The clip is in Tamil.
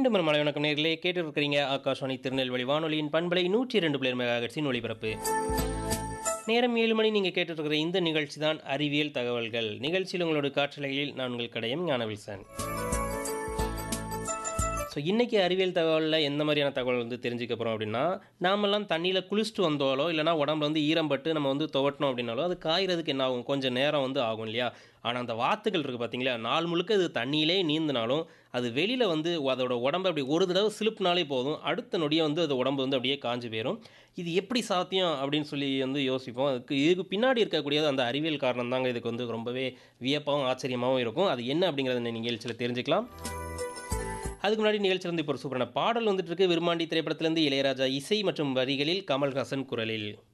மீண்டும் ஒரு மலை வணக்கம் நேர்களே கேட்டு இருக்கிறீங்க ஆகாஷ்வாணி திருநெல்வேலி வானொலியின் பண்பலை நூற்றி இரண்டு பிளேர் மெகாஹெட்ஸின் ஒளிபரப்பு நேரம் ஏழு மணி நீங்கள் கேட்டுருக்கிற இந்த நிகழ்ச்சி தான் அறிவியல் தகவல்கள் நிகழ்ச்சியில் உங்களோட காற்றலையில் நான் உங்கள் கடையம் ஞானவில்சன் ஸோ இன்றைக்கி அறிவியல் தகவலில் எந்த மாதிரியான தகவல் வந்து தெரிஞ்சுக்க போகிறோம் அப்படின்னா நாமெல்லாம் தண்ணியில் குளிச்சுட்டு வந்தாலோ இல்லைனா உடம்புல வந்து ஈரம் பட்டு நம்ம வந்து துவட்டணும் அப்படின்னாலோ அது காய்கிறதுக்கு என்ன ஆகும் கொஞ்சம் நேரம் வந்து ஆகும் இல்லையா ஆனால் அந்த வாத்துகள் இருக்குது பார்த்தீங்களா நாள் முழுக்க இது தண்ணியிலே நீந்தினாலும் அது வெளியில் வந்து அதோட உடம்பு அப்படி ஒரு தடவை சிலுப்புனாலே போதும் அடுத்த நொடியே வந்து அது உடம்பு வந்து அப்படியே காஞ்சு போயிடும் இது எப்படி சாத்தியம் அப்படின்னு சொல்லி வந்து யோசிப்போம் அதுக்கு இதுக்கு பின்னாடி இருக்கக்கூடியது அந்த அறிவியல் காரணம் தாங்க இதுக்கு வந்து ரொம்பவே வியப்பாகவும் ஆச்சரியமாகவும் இருக்கும் அது என்ன அப்படிங்கிறத இந்த நிகழ்ச்சியில் தெரிஞ்சுக்கலாம் அதுக்கு முன்னாடி நிகழ்ச்சியில் வந்து இப்போ ஒரு சூப்பரான பாடல் வந்துட்டு இருக்கு விருமாண்டி திரைப்படத்திலிருந்து இளையராஜா இசை மற்றும் வரிகளில் கமல்ஹாசன் குரலில்